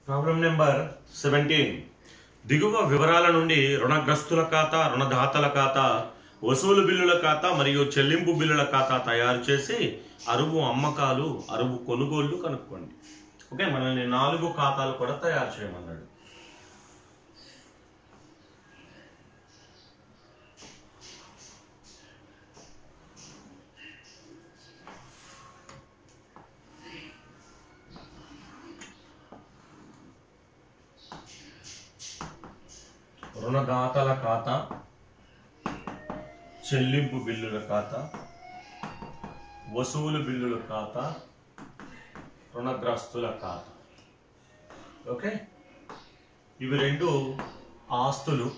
problem number seventeen దిగువ వివరాల నుండి రుణగ్రస్తుల ఖాతా రుణదాతల ఖాతా వసూలు బిల్లుల ఖాతా మరియు చెల్లింపు బిల్లుల ఖాతా తయారు చేసి అరువు అమ్మకాలు అరువు కొనుగోళ్లు కనుక్కోండి ఓకే మనల్ని నాలుగు ఖాతాలు కూడా తయారు చేయమన్నాడు రుణదాతల ఖాతా చెల్లింపు బిల్లుల ఖాతా వసూలు బిల్లుల ఖాతా రుణగ్రస్తుల ఖాతా ఓకే ఇవి రెండు ఆస్తులు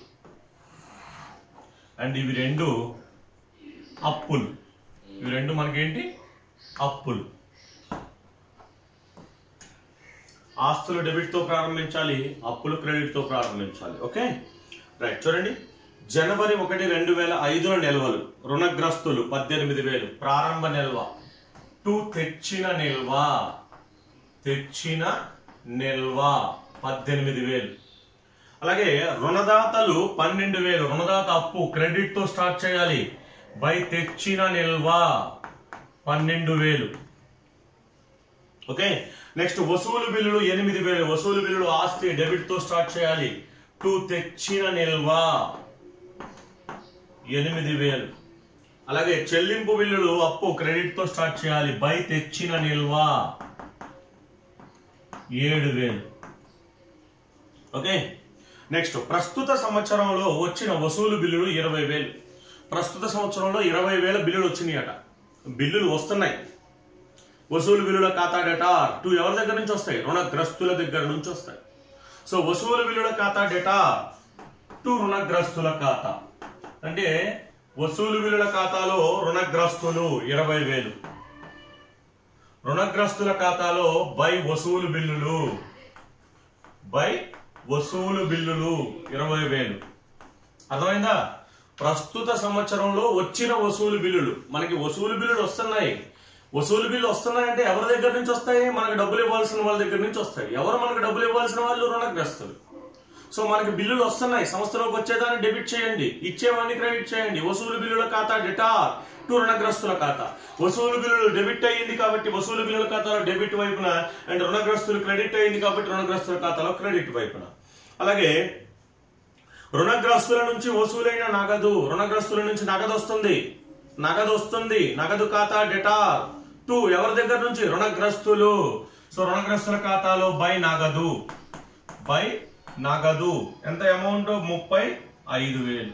అండ్ ఇవి రెండు అప్పులు ఇవి రెండు మనకేంటి అప్పులు ఆస్తులు డెబిట్ తో ప్రారంభించాలి అప్పులు క్రెడిట్ తో ప్రారంభించాలి ఓకే రైట్ చూడండి జనవరి ఒకటి రెండు వేల ఐదున నిల్వలు రుణగ్రస్తులు పద్దెనిమిది వేలు ప్రారంభ నిల్వ టు తెచ్చిన నిల్వ తెచ్చిన నిల్వ పద్దెనిమిది వేలు అలాగే రుణదాతలు పన్నెండు వేలు రుణదాత అప్పు క్రెడిట్ తో స్టార్ట్ చేయాలి బై తెచ్చిన నిల్వ పన్నెండు వేలు ఓకే నెక్స్ట్ వసూలు బిల్లులు ఎనిమిది వేలు వసూలు బిల్లులు ఆస్తి డెబిట్ తో స్టార్ట్ చేయాలి టు తెచ్చిన నిల్వ ఎనిమిది వేలు అలాగే చెల్లింపు బిల్లులు అప్పు క్రెడిట్ తో స్టార్ట్ చేయాలి బై తెచ్చిన నిల్వ ఏడు వేలు ఓకే నెక్స్ట్ ప్రస్తుత సంవత్సరంలో వచ్చిన వసూలు బిల్లులు ఇరవై వేలు ప్రస్తుత సంవత్సరంలో ఇరవై వేల బిల్లులు వచ్చినాయట బిల్లులు వస్తున్నాయి వసూలు బిల్లుల ఖాతా డేటా టు ఎవరి దగ్గర నుంచి వస్తాయి రుణగ్రస్తుల దగ్గర నుంచి వస్తాయి సో వసూలు బిల్లుల ఖాతా డేటా టు రుణగ్రస్తుల ఖాతా అంటే వసూలు బిల్లుల ఖాతాలో రుణగ్రస్తులు ఇరవై వేలు రుణగ్రస్తుల ఖాతాలో బై వసూలు బిల్లులు బై వసూలు బిల్లులు ఇరవై వేలు అర్థమైందా ప్రస్తుత సంవత్సరంలో వచ్చిన వసూలు బిల్లులు మనకి వసూలు బిల్లులు వస్తున్నాయి వసూలు బిల్లు వస్తున్నాయంటే ఎవరి దగ్గర నుంచి వస్తాయి మనకు డబ్బులు ఇవ్వాల్సిన వాళ్ళ దగ్గర నుంచి వస్తాయి ఎవరు మనకు డబ్బులు ఇవ్వాల్సిన వాళ్ళు రుణగ్రస్తులు సో మనకి బిల్లులు వస్తున్నాయి సంస్థలోకి వచ్చేదాన్ని డెబిట్ చేయండి ఇచ్చేవాడిని క్రెడిట్ చేయండి వసూలు బిల్లుల ఖాతా డెటా టు రుణగ్రస్తుల ఖాతా వసూలు బిల్లులు డెబిట్ అయ్యింది కాబట్టి వసూలు బిల్లుల ఖాతాలో డెబిట్ వైపున అండ్ రుణగ్రస్తులు క్రెడిట్ అయ్యింది కాబట్టి రుణగ్రస్తుల ఖాతాలో క్రెడిట్ వైపున అలాగే రుణగ్రస్తుల నుంచి వసూలైన నగదు రుణగ్రస్తుల నుంచి నగదు వస్తుంది నగదు వస్తుంది నగదు ఖాతా డేటా టు ఎవరి దగ్గర నుంచి రుణగ్రస్తులు సో రుణగ్రస్తుల ఖాతాలో బై నగదు బై నగదు ఎంత అమౌంట్ ముప్పై ఐదు వేలు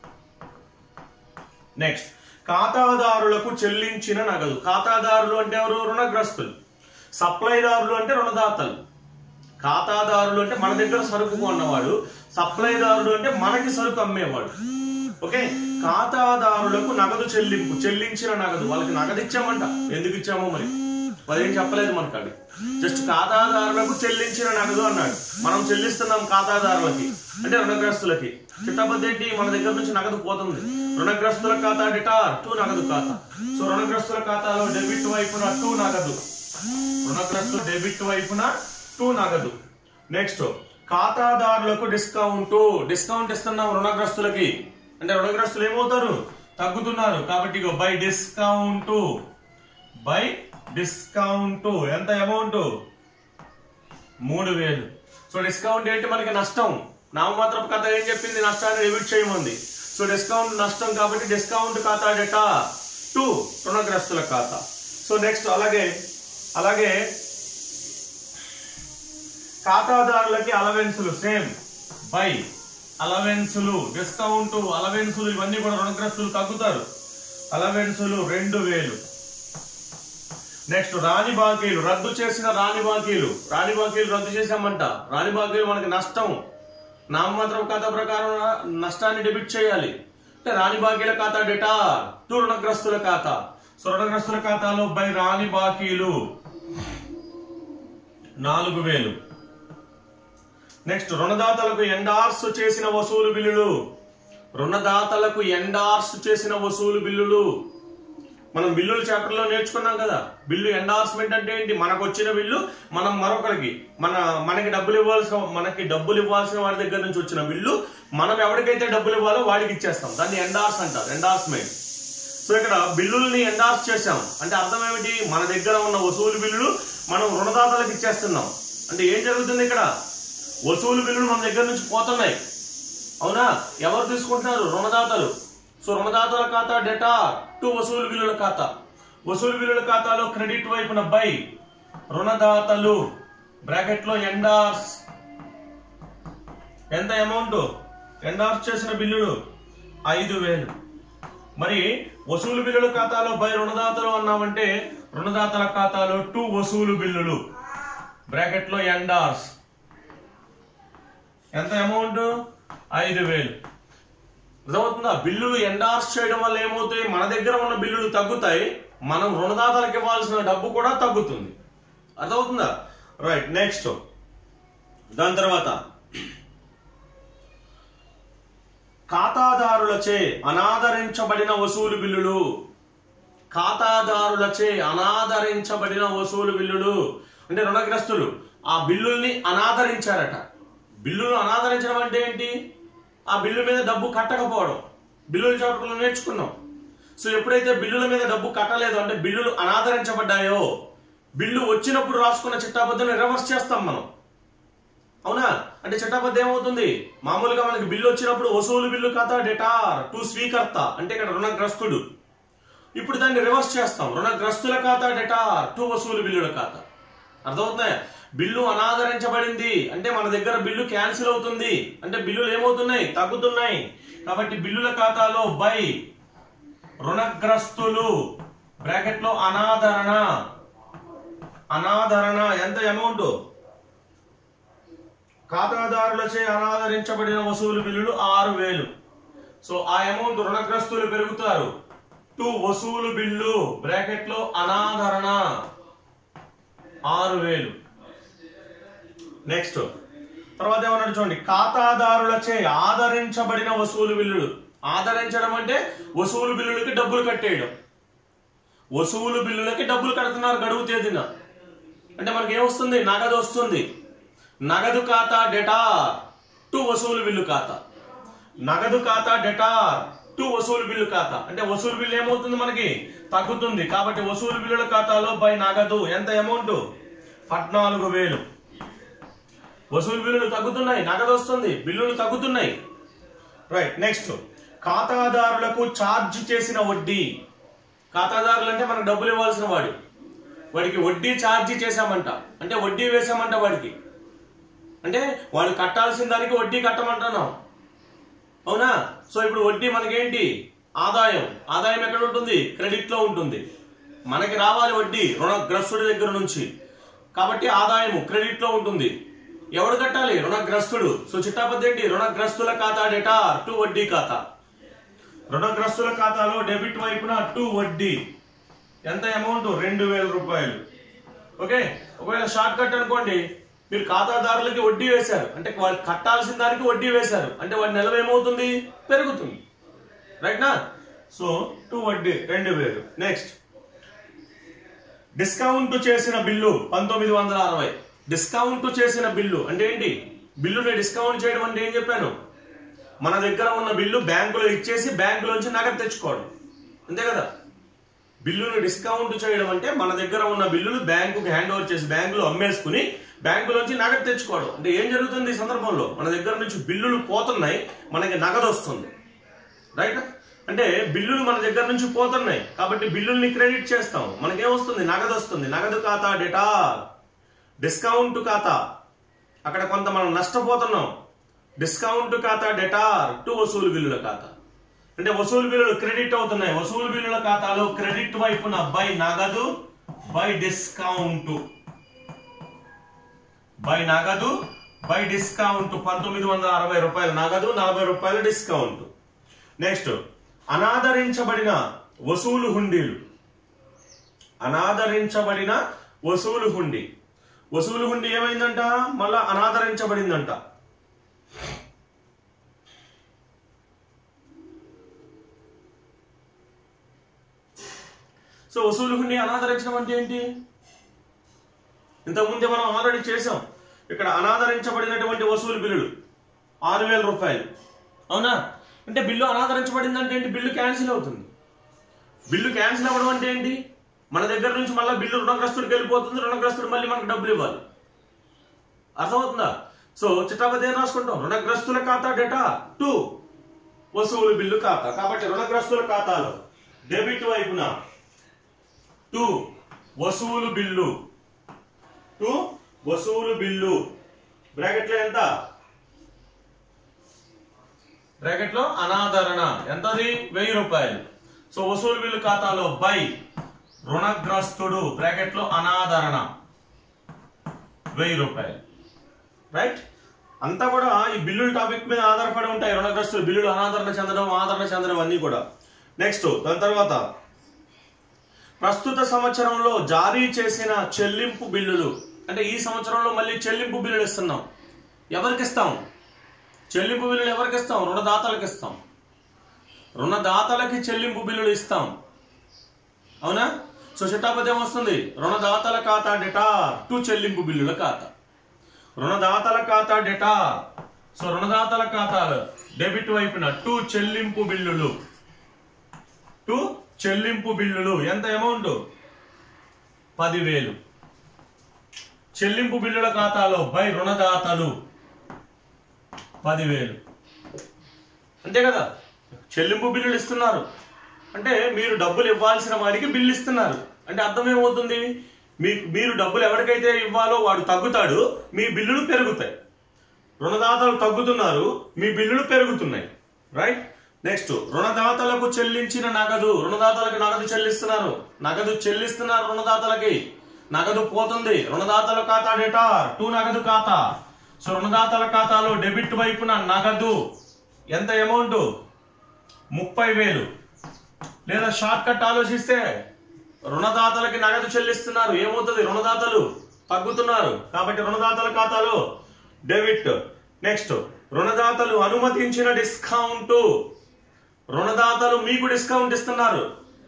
నెక్స్ట్ ఖాతాదారులకు చెల్లించిన నగదు ఖాతాదారులు అంటే ఎవరు రుణగ్రస్తులు సప్లైదారులు అంటే రుణదాతలు ఖాతాదారులు అంటే మన దగ్గర సరుకు కొన్నవాడు సప్లైదారుడు అంటే మనకి సరుకు అమ్మేవాడు ఓకే ఖాతాదారులకు నగదు చెల్లింపు చెల్లించిన నగదు వాళ్ళకి నగదు ఇచ్చామంట ఎందుకు ఇచ్చామో మరి అదేం చెప్పలేదు మనకు అది జస్ట్ ఖాతాదారులకు చెల్లించిన నగదు అన్నాడు మనం చెల్లిస్తున్నాం ఖాతాదారులకి అంటే రుణగ్రస్తులకి చిట్టబద్ద ఏంటి మన దగ్గర నుంచి నగదు పోతుంది రుణగ్రస్తుల ఖాతా డిటార్ టూ నగదు ఖాతా సో రుణగ్రస్తుల ఖాతాలో డెబిట్ వైపున టూ నగదు రుణగ్రస్తుల డెబిట్ వైపున టూ నగదు నెక్స్ట్ ఖాతాదారులకు డిస్కౌంట్ డిస్కౌంట్ ఇస్తున్నాం రుణగ్రస్తులకి అంటే రుణగ్రస్తులు ఏమవుతారు తగ్గుతున్నారు కాబట్టి ఇగో బై డిస్కౌంట్ బై డిస్కౌంట్ ఎంత అమౌంట్ మూడు వేలు సో డిస్కౌంట్ ఏంటి మనకి నష్టం నామమాత్రపు కథ ఏం చెప్పింది నష్టాన్ని డెబిట్ చేయమంది సో డిస్కౌంట్ నష్టం కాబట్టి డిస్కౌంట్ ఖాతా డేటా టు రుణగ్రస్తుల ఖాతా సో నెక్స్ట్ అలాగే అలాగే ఖాతాదారులకి అలవెన్సులు సేమ్ బై అలవెన్సులు డిస్కౌంట్ అలవెన్సులు ఇవన్నీ కూడా రుణగ్రస్తులు తగ్గుతారు అలవెన్సులు రెండు వేలు నెక్స్ట్ రాణి బాకీలు రద్దు చేసిన రాణి బాకీలు రాణి బాకీలు రద్దు చేసామంట రాణి బాకీలు మనకి నష్టం నామమాత్రం ఖాతా ప్రకారం నష్టాన్ని డెబిట్ చేయాలి అంటే రాణి బాకీల ఖాతా డేటా టు రుణగ్రస్తుల ఖాతా సో రుణగ్రస్తుల ఖాతాలో బై రాణి బాకీలు నాలుగు వేలు నెక్స్ట్ రుణదాతలకు ఎండార్స్ చేసిన వసూలు బిల్లులు రుణదాతలకు ఎండార్స్ చేసిన వసూలు బిల్లులు మనం బిల్లుల చాప్టర్ లో నేర్చుకున్నాం కదా బిల్లు ఎండార్స్మెంట్ అంటే ఏంటి మనకు వచ్చిన బిల్లు మనం మరొకరికి మన మనకి డబ్బులు ఇవ్వాల్సిన మనకి డబ్బులు ఇవ్వాల్సిన వాడి దగ్గర నుంచి వచ్చిన బిల్లు మనం ఎవరికైతే డబ్బులు ఇవ్వాలో వాడికి ఇచ్చేస్తాం దాన్ని ఎండార్స్ అంటారు ఎండార్స్మెంట్ సో ఇక్కడ బిల్లుల్ని ఎండార్స్ చేసాం అంటే అర్థం ఏమిటి మన దగ్గర ఉన్న వసూలు బిల్లులు మనం రుణదాతలకు ఇచ్చేస్తున్నాం అంటే ఏం జరుగుతుంది ఇక్కడ వసూలు బిల్లులు మన దగ్గర నుంచి పోతున్నాయి అవునా ఎవరు తీసుకుంటున్నారు రుణదాతలు సో రుణదాతల ఖాతా డేటా టు వసూలు బిల్లుల ఖాతా వసూలు బిల్లుల ఖాతాలో క్రెడిట్ వైపున బై రుణదాతలు బ్రాకెట్ లో ఎండార్స్ ఎంత అమౌంట్ ఎండార్స్ చేసిన బిల్లులు ఐదు వేలు మరి వసూలు బిల్లుల ఖాతాలో బై రుణదాతలు అన్నామంటే రుణదాతల ఖాతాలో టు వసూలు బిల్లులు బ్రాకెట్ లో ఎండార్స్ ఎంత అమౌంట్ ఐదు వేలు అర్థమవుతుందా బిల్లులు ఎండార్స్ చేయడం వల్ల ఏమవుతాయి మన దగ్గర ఉన్న బిల్లులు తగ్గుతాయి మనం రుణదాతలకు ఇవ్వాల్సిన డబ్బు కూడా తగ్గుతుంది అర్థమవుతుందా రైట్ నెక్స్ట్ దాని తర్వాత ఖాతాదారులచే అనాదరించబడిన వసూలు బిల్లులు ఖాతాదారులచే అనాదరించబడిన వసూలు బిల్లులు అంటే రుణగ్రస్తులు ఆ బిల్లుల్ని అనాదరించారట బిల్లులు అనాదరించడం అంటే ఏంటి ఆ బిల్లు మీద డబ్బు కట్టకపోవడం బిల్లుల చాప్టర్లో నేర్చుకున్నాం సో ఎప్పుడైతే బిల్లుల మీద డబ్బు కట్టలేదు అంటే బిల్లులు అనాదరించబడ్డాయో బిల్లు వచ్చినప్పుడు రాసుకున్న చిట్టాబద్దని రివర్స్ చేస్తాం మనం అవునా అంటే చట్టబద్ధ ఏమవుతుంది మామూలుగా మనకి బిల్లు వచ్చినప్పుడు వసూలు బిల్లు ఖాతా డేటార్ టు స్వీకర్త అంటే ఇక్కడ రుణగ్రస్తుడు ఇప్పుడు దాన్ని రివర్స్ చేస్తాం రుణగ్రస్తుల ఖాతా డేటార్ టు వసూలు బిల్లుల ఖాతా అర్థమవుతుందా బిల్లు అనాదరించబడింది అంటే మన దగ్గర బిల్లు క్యాన్సిల్ అవుతుంది అంటే బిల్లులు ఏమవుతున్నాయి తగ్గుతున్నాయి కాబట్టి బిల్లుల ఖాతాలో బై రుణగ్రస్తులు బ్రాకెట్ లో అనాదరణ అనాదరణ ఎంత అమౌంట్ ఖాతాదారులచే అనాదరించబడిన వసూలు బిల్లులు ఆరు వేలు సో ఆ అమౌంట్ రుణగ్రస్తులు పెరుగుతారు టు వసూలు బిల్లు బ్రాకెట్ లో అనాదరణ ఆరు వేలు నెక్స్ట్ తర్వాత ఏమన్నాడు చూడండి ఖాతాదారులచే ఆదరించబడిన వసూలు బిల్లులు ఆదరించడం అంటే వసూలు బిల్లులకి డబ్బులు కట్టేయడం వసూలు బిల్లులకి డబ్బులు కడుతున్నారు గడువు తేదీన అంటే మనకి ఏమొస్తుంది నగదు వస్తుంది నగదు ఖాతా డేటా టు వసూలు బిల్లు ఖాతా నగదు ఖాతా డేటా టు వసూలు బిల్లు ఖాతా అంటే వసూలు బిల్లు ఏమవుతుంది మనకి తగ్గుతుంది కాబట్టి వసూలు బిల్లుల ఖాతాలో బై నగదు ఎంత అమౌంట్ పద్నాలుగు వేలు వసూలు బిల్లులు తగ్గుతున్నాయి నగదు వస్తుంది బిల్లులు తగ్గుతున్నాయి రైట్ నెక్స్ట్ ఖాతాదారులకు ఛార్జ్ చేసిన వడ్డీ ఖాతాదారులు అంటే మనకు డబ్బులు ఇవ్వాల్సిన వాడు వాడికి వడ్డీ ఛార్జీ చేశామంట అంటే వడ్డీ వేసామంట వాడికి అంటే వాడు కట్టాల్సిన దానికి వడ్డీ కట్టమంటున్నాం అవునా సో ఇప్పుడు వడ్డీ మనకేంటి ఆదాయం ఆదాయం ఎక్కడ ఉంటుంది క్రెడిట్ లో ఉంటుంది మనకి రావాలి వడ్డీ రుణగ్రస్తుడి దగ్గర నుంచి కాబట్టి ఆదాయము క్రెడిట్ లో ఉంటుంది ఎవడు కట్టాలి రుణగ్రస్తుడు సో చిట్టాపద్ది ఏంటి రుణగ్రస్తుల ఖాతా డేటా టు వడ్డీ ఖాతా రుణగ్రస్తుల ఖాతాలో డెబిట్ వైపున టు వడ్డీ ఎంత అమౌంట్ రెండు వేల రూపాయలు ఓకే ఒకవేళ షార్ట్ కట్ అనుకోండి మీరు ఖాతాదారులకి వడ్డీ వేశారు అంటే వాళ్ళు కట్టాల్సిన దానికి వడ్డీ వేశారు అంటే వాడి నెల ఏమవుతుంది పెరుగుతుంది రైట్ నా సో టు వడ్డీ రెండు వేలు నెక్స్ట్ డిస్కౌంట్ చేసిన బిల్లు పంతొమ్మిది వందల అరవై డిస్కౌంట్ చేసిన బిల్లు అంటే ఏంటి బిల్లుని డిస్కౌంట్ చేయడం అంటే ఏం చెప్పాను మన దగ్గర ఉన్న బిల్లు బ్యాంకులో ఇచ్చేసి బ్యాంకులోంచి నగదు తెచ్చుకోవడం అంతే కదా బిల్లును డిస్కౌంట్ చేయడం అంటే మన దగ్గర ఉన్న బిల్లులు బ్యాంకుకి హ్యాండ్ ఓవర్ చేసి బ్యాంకులో అమ్మేసుకుని బ్యాంకులోంచి నగదు తెచ్చుకోవడం అంటే ఏం జరుగుతుంది ఈ సందర్భంలో మన దగ్గర నుంచి బిల్లులు పోతున్నాయి మనకి నగదు వస్తుంది రైట్ అంటే బిల్లులు మన దగ్గర నుంచి పోతున్నాయి కాబట్టి బిల్లుల్ని క్రెడిట్ చేస్తాం మనకేం వస్తుంది నగదు వస్తుంది నగదు ఖాతా డేటా డిస్కౌంట్ ఖాతా అక్కడ కొంత మనం నష్టపోతున్నాం డిస్కౌంట్ ఖాతా డెటార్ టు వసూలు బిల్లుల ఖాతా అంటే వసూలు బిల్లులు క్రెడిట్ అవుతున్నాయి వసూలు బిల్లుల ఖాతాలో క్రెడిట్ వైపున బై నగదు బై డిస్కౌంట్ బై నగదు బై డిస్కౌంట్ పంతొమ్మిది వందల అరవై రూపాయలు నగదు నలభై రూపాయలు డిస్కౌంట్ నెక్స్ట్ అనాదరించబడిన వసూలు హుండీలు అనాదరించబడిన వసూలు హుండీ వసూలు హుండీ ఏమైందంట మళ్ళా అనాదరించబడిందంట సో వసూలు హుండి అనాదరించడం అంటే ఏంటి ఇంతకుముందే మనం ఆల్రెడీ చేసాం ఇక్కడ అనాదరించబడినటువంటి వసూలు బిల్లులు ఆరు వేల రూపాయలు అవునా అంటే బిల్లు అనాదరించబడింది అంటే ఏంటి బిల్లు క్యాన్సిల్ అవుతుంది బిల్లు క్యాన్సిల్ అవ్వడం అంటే ఏంటి మన దగ్గర నుంచి మళ్ళీ బిల్లు రుణగ్రస్తుడికి వెళ్ళిపోతుంది రుణగ్రస్తుడు మళ్ళీ మనకు డబ్బులు ఇవ్వాలి అర్థమవుతుందా సో చిట్టాపతి ఏం రాసుకుంటాం రుణగ్రస్తుల ఖాతా డేటా టూ వసూలు బిల్లు ఖాతా కాబట్టి రుణగ్రస్తుల ఖాతాలో డెబిట్ వైపున టూ వసూలు బిల్లు టూ వసూలు బిల్లు బ్రాకెట్లో ఎంత బ్రాకెట్ లో అనాదరణ ఎంతది వెయ్యి రూపాయలు సో వసూలు బిల్లు ఖాతాలో బై రుణగ్రస్తుడు బ్రాకెట్ లో అనాదరణ వెయ్యి రూపాయలు రైట్ అంతా కూడా ఈ బిల్లుల టాపిక్ మీద ఆధారపడి ఉంటాయి రుణగ్రస్తులు బిల్లులు అనాదరణ చెందడం ఆదరణ చెందడం అన్ని కూడా నెక్స్ట్ దాని తర్వాత ప్రస్తుత సంవత్సరంలో జారీ చేసిన చెల్లింపు బిల్లులు అంటే ఈ సంవత్సరంలో మళ్ళీ చెల్లింపు బిల్లులు ఇస్తున్నాం ఎవరికి ఇస్తాం చెల్లింపు బిల్లులు ఎవరికి ఇస్తాం రుణదాతలకు ఇస్తాం రుణదాతలకి చెల్లింపు బిల్లులు ఇస్తాం అవునా సో చిట్టాపతి ఏమొస్తుంది రుణదాతల ఖాతా డేటా టు చెల్లింపు బిల్లుల ఖాతా రుణదాతల ఖాతా డేటా సో రుణదాతల ఖాతాలు డెబిట్ వైపున టు చెల్లింపు బిల్లులు టు చెల్లింపు బిల్లులు ఎంత అమౌంట్ పదివేలు చెల్లింపు బిల్లుల ఖాతాలో బై రుణదాతలు పదివేలు అంతే కదా చెల్లింపు బిల్లులు ఇస్తున్నారు అంటే మీరు డబ్బులు ఇవ్వాల్సిన వాడికి బిల్లు ఇస్తున్నారు అంటే అర్థం ఏమవుతుంది మీ మీరు డబ్బులు ఎవరికైతే ఇవ్వాలో వాడు తగ్గుతాడు మీ బిల్లులు పెరుగుతాయి రుణదాతలు తగ్గుతున్నారు మీ బిల్లులు పెరుగుతున్నాయి రైట్ నెక్స్ట్ రుణదాతలకు చెల్లించిన నగదు రుణదాతలకు నగదు చెల్లిస్తున్నారు నగదు చెల్లిస్తున్నారు రుణదాతలకి నగదు పోతుంది రుణదాతల ఖాతా డేటా టూ నగదు ఖాతా సో రుణదాతల ఖాతాలో డెబిట్ వైపున నగదు ఎంత అమౌంట్ ముప్పై వేలు లేదా షార్ట్ కట్ ఆలోచిస్తే రుణదాతలకి నగదు చెల్లిస్తున్నారు ఏమవుతుంది రుణదాతలు తగ్గుతున్నారు కాబట్టి రుణదాతల ఖాతాలో డెబిట్ నెక్స్ట్ రుణదాతలు అనుమతించిన డిస్కౌంట్ రుణదాతలు మీకు డిస్కౌంట్ ఇస్తున్నారు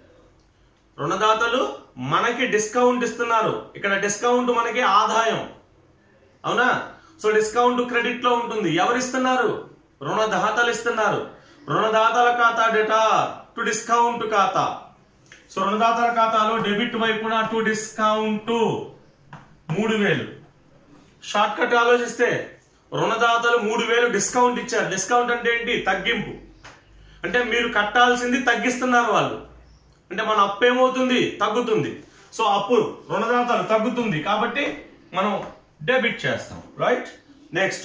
రుణదాతలు మనకి డిస్కౌంట్ ఇస్తున్నారు ఇక్కడ డిస్కౌంట్ మనకి ఆదాయం అవునా సో డిస్కౌంట్ క్రెడిట్ లో ఉంటుంది ఎవరు ఇస్తున్నారు రుణదాతలు ఇస్తున్నారు రుణదాతల ఖాతా డేటా టు డిస్కౌంట్ ఖాతా సో రుణదాతల ఖాతాలో డెబిట్ వైపున టు డిస్కౌంట్ మూడు వేలు షార్ట్ కట్ ఆలోచిస్తే రుణదాతలు మూడు వేలు డిస్కౌంట్ ఇచ్చారు డిస్కౌంట్ అంటే ఏంటి తగ్గింపు అంటే మీరు కట్టాల్సింది తగ్గిస్తున్నారు వాళ్ళు అంటే మన అప్పు ఏమవుతుంది తగ్గుతుంది సో అప్పు రుణదాతలు తగ్గుతుంది కాబట్టి మనం డెబిట్ చేస్తాం రైట్ నెక్స్ట్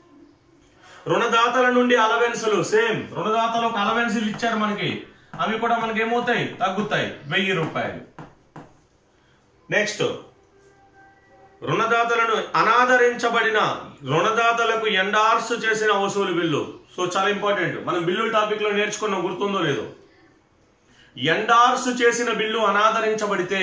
రుణదాతల నుండి అలవెన్సులు సేమ్ రుణదాతలకు అలవెన్సులు ఇచ్చారు మనకి అవి కూడా మనకి ఏమవుతాయి తగ్గుతాయి వెయ్యి రూపాయలు నెక్స్ట్ రుణదాతలను అనాదరించబడిన రుణదాతలకు ఎండార్స్ చేసిన వసూలు బిల్లు సో చాలా ఇంపార్టెంట్ మనం బిల్లుల టాపిక్ లో నేర్చుకున్నాం గుర్తుందో లేదో ఎండార్స్ చేసిన బిల్లు అనాదరించబడితే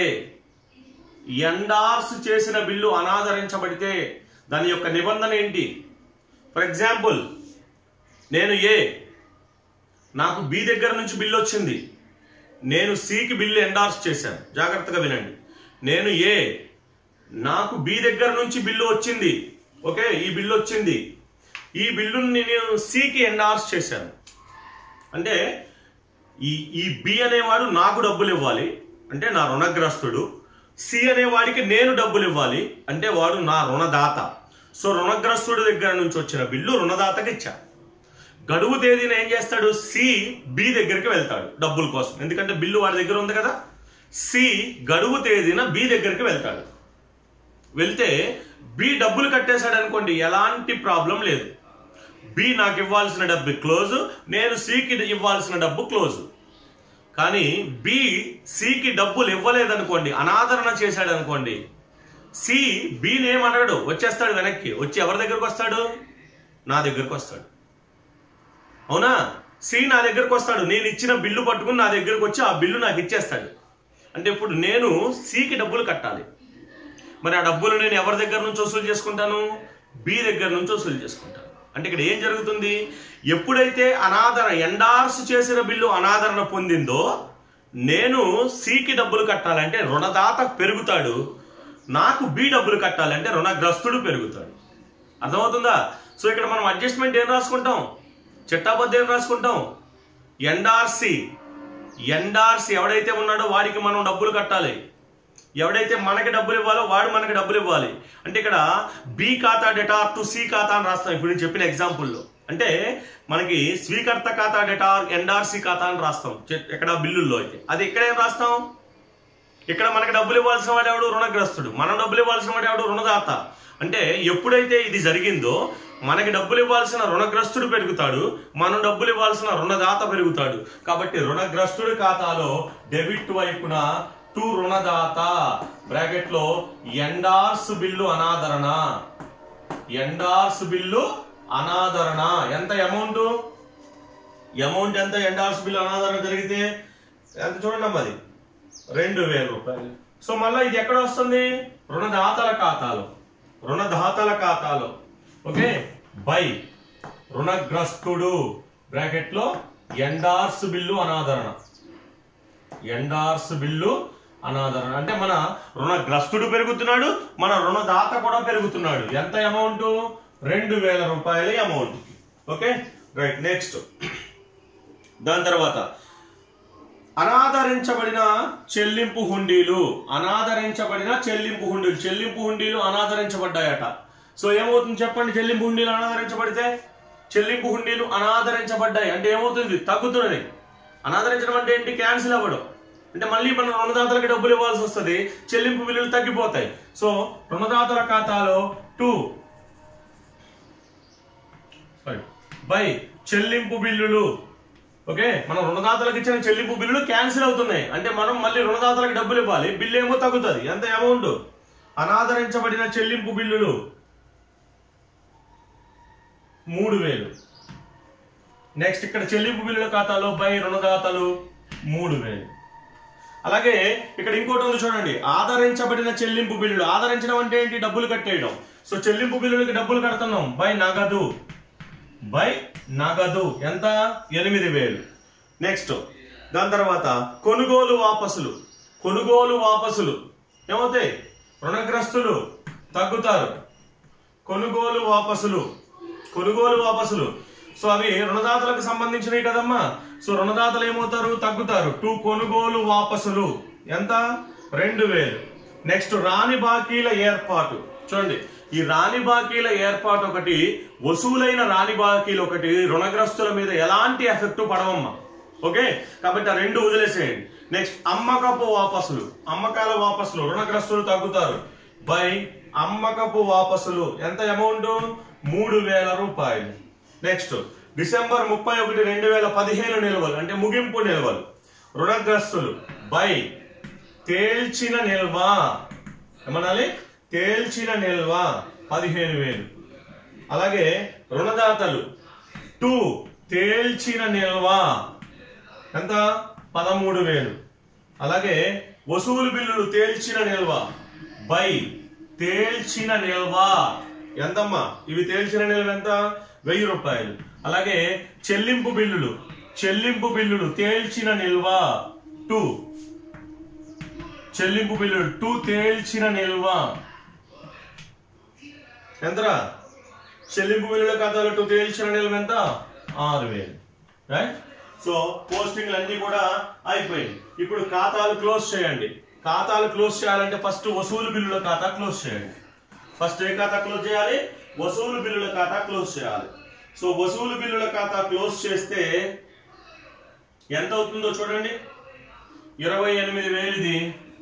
ఎండార్స్ చేసిన బిల్లు అనాదరించబడితే దాని యొక్క నిబంధన ఏంటి ఫర్ ఎగ్జాంపుల్ నేను ఏ నాకు బి దగ్గర నుంచి బిల్లు వచ్చింది నేను సికి బిల్లు ఎండార్స్ చేశాను జాగ్రత్తగా వినండి నేను ఏ నాకు బి దగ్గర నుంచి బిల్లు వచ్చింది ఓకే ఈ బిల్లు వచ్చింది ఈ బిల్లుని నేను సికి ఎండార్స్ చేశాను అంటే ఈ ఈ బి అనేవాడు నాకు డబ్బులు ఇవ్వాలి అంటే నా రుణగ్రస్తుడు సి అనేవాడికి నేను డబ్బులు ఇవ్వాలి అంటే వాడు నా రుణదాత సో రుణగ్రస్తుడి దగ్గర నుంచి వచ్చిన బిల్లు రుణదాతకి ఇచ్చా గడువు తేదీన ఏం చేస్తాడు సి బి దగ్గరికి వెళ్తాడు డబ్బుల కోసం ఎందుకంటే బిల్లు వాడి దగ్గర ఉంది కదా సి గడువు తేదీన బి దగ్గరికి వెళ్తాడు వెళ్తే బి డబ్బులు కట్టేశాడు అనుకోండి ఎలాంటి ప్రాబ్లం లేదు బి నాకు ఇవ్వాల్సిన డబ్బు క్లోజ్ నేను సికి ఇవ్వాల్సిన డబ్బు క్లోజ్ కానీ బి సికి డబ్బులు ఇవ్వలేదనుకోండి అనాదరణ చేశాడు అనుకోండి సి బిని ఏమనడు వచ్చేస్తాడు వెనక్కి వచ్చి ఎవరి దగ్గరకు వస్తాడు నా దగ్గరకు వస్తాడు అవునా సి నా దగ్గరకు వస్తాడు నేను ఇచ్చిన బిల్లు పట్టుకుని నా దగ్గరకు వచ్చి ఆ బిల్లు నాకు ఇచ్చేస్తాడు అంటే ఇప్పుడు నేను సికి డబ్బులు కట్టాలి మరి ఆ డబ్బులు నేను ఎవరి దగ్గర నుంచి వసూలు చేసుకుంటాను బి దగ్గర నుంచి వసూలు చేసుకుంటాను అంటే ఇక్కడ ఏం జరుగుతుంది ఎప్పుడైతే అనాదరణ ఎండార్స్ చేసిన బిల్లు అనాదరణ పొందిందో నేను సికి డబ్బులు కట్టాలంటే రుణదాత పెరుగుతాడు నాకు బి డబ్బులు కట్టాలంటే రుణగ్రస్తుడు పెరుగుతాడు అర్థమవుతుందా సో ఇక్కడ మనం అడ్జస్ట్మెంట్ ఏం రాసుకుంటాం చిట్టాబద్ద ఏం రాసుకుంటాం ఎన్ఆర్సి ఎన్ఆర్సి ఎవడైతే ఉన్నాడో వాడికి మనం డబ్బులు కట్టాలి ఎవడైతే మనకి డబ్బులు ఇవ్వాలో వాడు మనకి డబ్బులు ఇవ్వాలి అంటే ఇక్కడ బి ఖాతా డెటార్ టు సి ఖాతా అని రాస్తాం ఇప్పుడు నేను చెప్పిన ఎగ్జాంపుల్లో అంటే మనకి స్వీకర్త ఖాతా డెటార్ ఎన్ఆర్సి ఖాతా అని రాస్తాం చె- ఎక్కడ బిల్లుల్లో అయితే అది ఇక్కడ ఏం రాస్తాం ఇక్కడ మనకి డబ్బులు ఇవ్వాల్సిన వాడు ఎవడు రుణగ్రస్తుడు మనం డబ్బులు ఇవ్వాల్సిన వాడు ఎవడు రుణదాత అంటే ఎప్పుడైతే ఇది జరిగిందో మనకి డబ్బులు ఇవ్వాల్సిన రుణగ్రస్తుడు పెరుగుతాడు మనం డబ్బులు ఇవ్వాల్సిన రుణదాత పెరుగుతాడు కాబట్టి రుణగ్రస్తుడి ఖాతాలో డెబిట్ వైపున టు రుణదాత బ్రాకెట్ లో ఎండార్స్ బిల్లు అనాదరణ ఎండార్స్ బిల్లు అనాదరణ ఎంత అమౌంట్ అమౌంట్ ఎంత ఎండార్స్ బిల్లు అనాదరణ జరిగితే ఎంత చూడండి అమ్మా అది రెండు వేల రూపాయలు సో మళ్ళీ ఇది ఎక్కడ వస్తుంది రుణదాతల ఖాతాలో రుణదాతల ఖాతాలో ఓకే బై రుణగ్రస్తుడు బ్రాకెట్ లో ఎండార్స్ బిల్లు అనాదరణ ఎండార్స్ బిల్లు అనాదరణ అంటే మన రుణగ్రస్తుడు పెరుగుతున్నాడు మన రుణదాత కూడా పెరుగుతున్నాడు ఎంత అమౌంట్ రెండు వేల రూపాయల అమౌంట్ ఓకే రైట్ నెక్స్ట్ దాని తర్వాత అనాదరించబడిన చెల్లింపు హుండీలు అనాదరించబడిన చెల్లింపు హుండీలు చెల్లింపు హుండీలు అనాదరించబడ్డాయట సో ఏమవుతుంది చెప్పండి చెల్లింపు హుండీలు అనాదరించబడితే చెల్లింపు హుండీలు అనాదరించబడ్డాయి అంటే ఏమవుతుంది తగ్గుతున్నది అనాదరించడం అంటే ఏంటి క్యాన్సిల్ అవ్వడం అంటే మళ్ళీ మన రుణదాతలకు డబ్బులు ఇవ్వాల్సి వస్తుంది చెల్లింపు విలువలు తగ్గిపోతాయి సో రుణదాతల ఖాతాలో టూ బై చెల్లింపు బిల్లులు ఓకే మనం రుణదాతలకు ఇచ్చిన చెల్లింపు బిల్లులు క్యాన్సిల్ అవుతున్నాయి అంటే మనం మళ్ళీ రుణదాతలకు డబ్బులు ఇవ్వాలి బిల్లు ఏమో తగ్గుతుంది ఎంత అమౌంట్ అనాదరించబడిన చెల్లింపు బిల్లులు మూడు వేలు నెక్స్ట్ ఇక్కడ చెల్లింపు బిల్లుల ఖాతాలో బై రుణదాతలు మూడు వేలు అలాగే ఇక్కడ ఇంకోటి ఉంది చూడండి ఆదరించబడిన చెల్లింపు బిల్లులు ఆదరించడం అంటే ఏంటి డబ్బులు కట్టేయడం సో చెల్లింపు బిల్లులకి డబ్బులు కడుతున్నాం బై నగదు బై నగదు ఎంత ఎనిమిది వేలు నెక్స్ట్ దాని తర్వాత కొనుగోలు వాపసులు కొనుగోలు వాపసులు ఏమవుతాయి రుణగ్రస్తులు తగ్గుతారు కొనుగోలు వాపసులు కొనుగోలు వాపసులు సో అవి రుణదాతలకు సంబంధించినవి కదమ్మా సో రుణదాతలు ఏమవుతారు తగ్గుతారు టూ కొనుగోలు వాపసులు ఎంత రెండు వేలు నెక్స్ట్ రాని బాకీల ఏర్పాటు చూడండి ఈ రాని బాకీల ఏర్పాటు ఒకటి వసూలైన రాని బాకీలు ఒకటి రుణగ్రస్తుల మీద ఎలాంటి ఎఫెక్ట్ పడవమ్మా ఓకే కాబట్టి ఆ రెండు వదిలేసేయండి నెక్స్ట్ అమ్మకపు వాపసులు అమ్మకాల వాపసులు రుణగ్రస్తులు తగ్గుతారు బై అమ్మకపు వాపసులు ఎంత అమౌంట్ మూడు వేల రూపాయలు నెక్స్ట్ డిసెంబర్ ముప్పై ఒకటి రెండు వేల పదిహేను నిల్వలు అంటే ముగింపు నిల్వలు రుణగ్రస్తులు బై తేల్చిన నిల్వ ఏమనాలి తేల్చిన నిల్వ పదిహేను వేలు అలాగే రుణదాతలు టూ తేల్చిన నిల్వ ఎంత పదమూడు వేలు అలాగే వసూలు బిల్లులు తేల్చిన నిల్వ బై తేల్చిన నిల్వ ఎంతమ్మా ఇవి తేల్చిన నిల్వ ఎంత వెయ్యి రూపాయలు అలాగే చెల్లింపు బిల్లులు చెల్లింపు బిల్లులు తేల్చిన నిల్వ టూ చెల్లింపు బిల్లులు టూ తేల్చిన నిల్వ ఎంతరా చెల్లింపు బిల్లుల ఖాతాలో టూ తేల్చిన నిల్వ ఎంత ఆరు వేలు రైట్ సో పోస్టింగ్లు అన్ని కూడా అయిపోయింది ఇప్పుడు ఖాతాలు క్లోజ్ చేయండి ఖాతాలు క్లోజ్ చేయాలంటే ఫస్ట్ వసూలు బిల్లుల ఖాతా క్లోజ్ చేయండి ఫస్ట్ ఏ ఖాతా క్లోజ్ చేయాలి వసూలు బిల్లుల ఖాతా క్లోజ్ చేయాలి సో వసూలు బిల్లుల ఖాతా క్లోజ్ చేస్తే ఎంత అవుతుందో చూడండి ఇరవై ఎనిమిది వేలు ఇది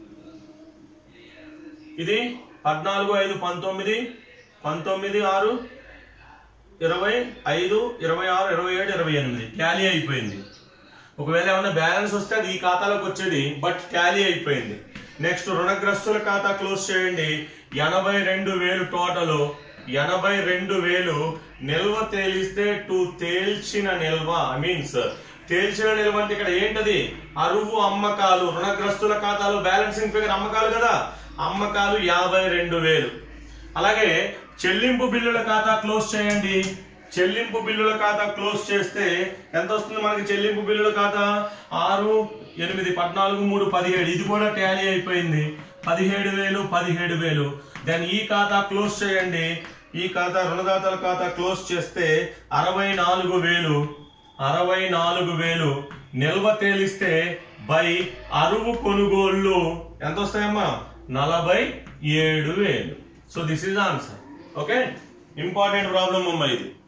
ఇది పద్నాలుగు ఐదు పంతొమ్మిది పంతొమ్మిది ఆరు ఇరవై ఐదు ఇరవై ఆరు ఇరవై ఏడు ఇరవై ఎనిమిది ట్యాలీ అయిపోయింది ఒకవేళ ఏమైనా బ్యాలెన్స్ వస్తే అది ఈ ఖాతాలోకి వచ్చేది బట్ ట్యాలీ అయిపోయింది నెక్స్ట్ రుణగ్రస్తుల ఖాతా క్లోజ్ చేయండి ఎనభై రెండు వేలు టోటల్ ఎనభై రెండు వేలు నిల్వ తేలిస్తే టు తేల్చిన నిల్వ మీన్స్ తేల్చిన నిల్వ అంటే ఇక్కడ ఏంటది అరువు అమ్మకాలు రుణగ్రస్తుల ఖాతాలో బ్యాలెన్సింగ్ ఫిగర్ అమ్మకాలు కదా అమ్మకాలు యాభై రెండు వేలు అలాగే చెల్లింపు బిల్లుల ఖాతా క్లోజ్ చేయండి చెల్లింపు బిల్లుల ఖాతా క్లోజ్ చేస్తే ఎంత వస్తుంది మనకి చెల్లింపు బిల్లుల ఖాతా ఆరు ఎనిమిది పద్నాలుగు మూడు పదిహేడు ఇది కూడా టాలీ అయిపోయింది పదిహేడు వేలు పదిహేడు వేలు దెన్ ఈ ఖాతా క్లోజ్ చేయండి ఈ ఖాతా రుణదాతల ఖాతా క్లోజ్ చేస్తే అరవై నాలుగు వేలు అరవై నాలుగు వేలు నిల్వ తేలిస్తే బై అరువు కొనుగోళ్ళు ఎంత వస్తాయమ్మా నలభై ఏడు వేలు so this is answer okay important problem అమ్మా ఇది